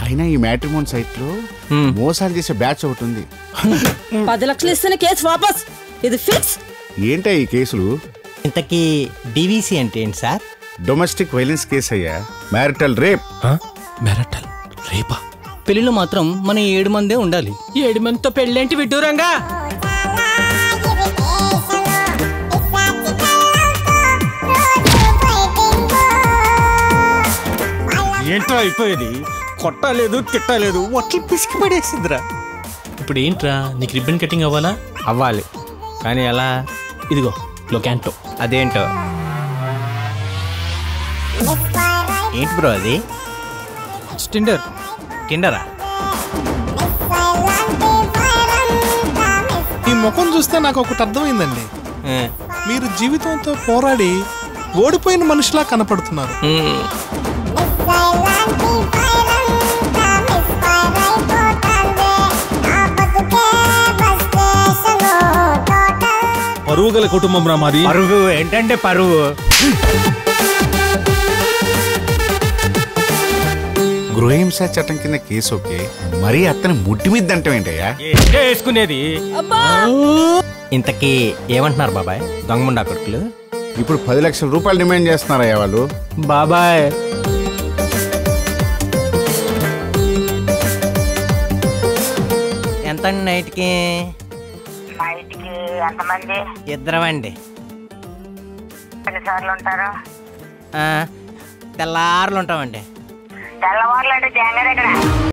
అయినా ఈ మ్యాట్రిమోన్ సైట్ లో మోసాలు చేసే బ్యాచ్ ఒకటి ఉంది పది లక్షలు ఇస్తేనే కేసు వాపస్ ఇది ఫిక్స్ ఏంటా ఈ కేసులు ఇంతకీ డివిసి అంటే ఏంటి సార్ డొమెస్టిక్ వైలెన్స్ కేసు అయ్యా మ్యారిటల్ రేప్ మెరటల్ రేపా పెళ్లిలో మాత్రం మన ఏడు మందే ఉండాలి ఏడు మందితో పెళ్ళేంటి విడ్డూరంగా ఏంట్రా అయిపోయేది కొట్టలేదు తిట్టలేదు ఒట్లు పిసికి పడేసిందిరా ఇప్పుడు ఏంట్రా నీకు రిబ్బన్ కటింగ్ అవ్వాలా అవ్వాలి కానీ ఎలా ఇదిగో లొకాంటో అదేంటో ఏంటి బ్రో అది స్టిండర్ టిండరా ఈ ముఖం చూస్తే నాకు ఒకటి అర్థమైందండి మీరు జీవితంతో పోరాడి ఓడిపోయిన మనిషిలా కనపడుతున్నారు పరువు గల కుటుంబం రా మాది పరువు ఏంటంటే పరువు గృహహింస చట్టం కింద కేసు ఓకే మరీ అతని ముడ్డి మీద అంటాం ఏంటయ్యా వేసుకునేది ఇంతకీ ఏమంటున్నారు బాబాయ్ దొంగముండా కొడుకులు ఇప్పుడు పది లక్షల రూపాయలు డిమాండ్ చేస్తున్నారయ్యా వాళ్ళు బాబాయ్ ఎంత నైట్కి నైట్కి ఎంతమంది ఇద్దరం అండి ఎన్నిసార్లు ఉంటారు తెల్లారులు ఉంటామండి తెల్లవారులు అంటే జంగ దగ్గర